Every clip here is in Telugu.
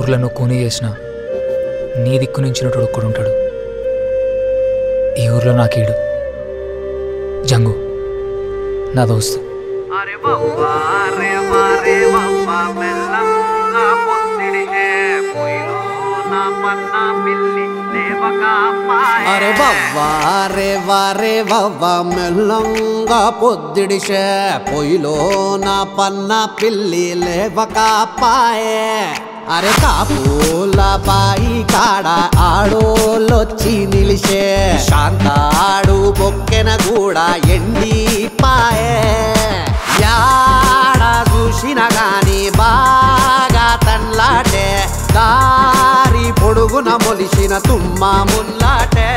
ఊర్లో నువ్వు కూని చేసిన నీ దిక్కు నుంచి ఒక్కడుంటాడు ఈ ఊర్లో నాకీడు జంగు నా దోస్తు అరే బాబా రే వారే బాబా మెల్లంగా పొత్తిడిగే పొయ్యిలో నా పన్న పిల్లి దేవక అరే వవ్వా రే వారే వవ్వ మెల్లంగా పొద్దుడిసే పొయ్యిలో నా పన్న పిల్లి లేవక పాయే అరే కాపుల బాయి కాడ ఆడోళ్ళొచ్చి నిలిసే శాంతాడు బొక్కెన కూడా ఎండి పాయే యాడ చూసిన గాని బాగా తన్లాటే దారి పొడుగున మొలిసిన తుమ్మ ముల్లాటే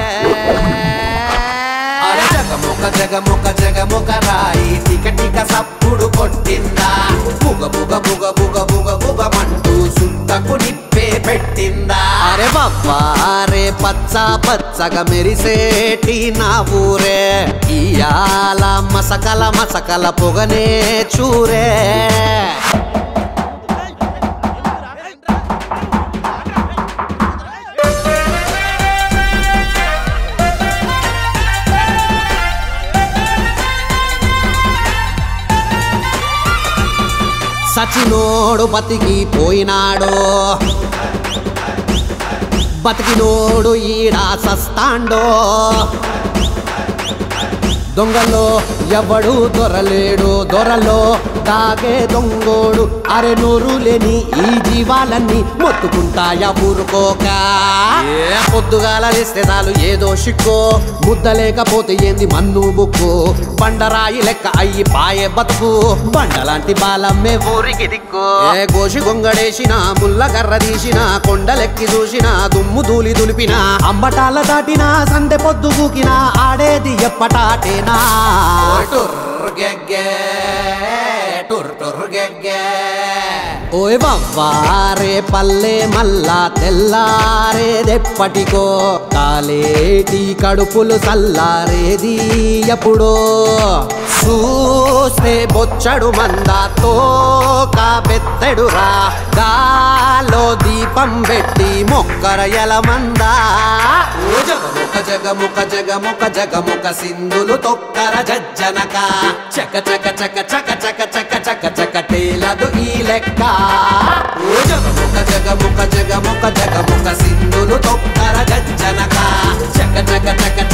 అరే జగముఖ జగముఖ జగముఖ రాయి టిక టిక సప్పుడు కొట్టిందా బుగ బుగ బుగ బుగ బుగ బుగ మంటూ సుట్టకు నిప్పే పెట్టిందా అరే బాబా అరే పచ్చ పచ్చగా మెరిసేటి నా ఊరే ఇయాల మసకల మసకల పొగనే చూరే సచినోడు బతికి పోయినాడో బతికినోడు ఈడ సస్తాండో దొంగలో ఎవడు దొరలేడు దొరలో దాగే దొంగోడు అరె నోరు లేని ఈ జీవాలన్నీ మొత్తుకుంటాయా ఊరుకోక ఏ పొద్దుగాల లేస్తే చాలు ఏదో షిక్కో ముద్ద లేకపోతే ఏంది మన్ను బుక్కు బండరాయి లెక్క అయ్యి పాయే బతుకు బండలాంటి బాలమ్మే ఊరికి దిక్కు ఏ గోషి గొంగడేసిన ముల్ల కర్ర తీసిన కొండలెక్కి చూసిన దుమ్ము దూలి దులిపిన అంబటాల దాటిన సందె పొద్దు గూకిన ఆడేది ఎప్పటాటేనా ఓయ్ వవ్వారే పల్లె మల్లా తెల్లారేదెప్పటికో కాలేటి కడుపులు చల్లారేది ఎప్పుడో చూస్తే బొచ్చడు మందాతో కాబెత్తెడురా గాలో దీపం పెట్టి మొక్కర ఎలమందా ఓ జగముఖ జగముఖ జగముఖ జగముఖ సింధులు తొక్కర జజ్జనక చక చక చక చక చక చక చక చక తేలదు ఈ లెక్క ఓ జగముఖ జగముఖ జగముఖ జగముఖ సింధులు తొక్కర జజ్జనక చక చక చక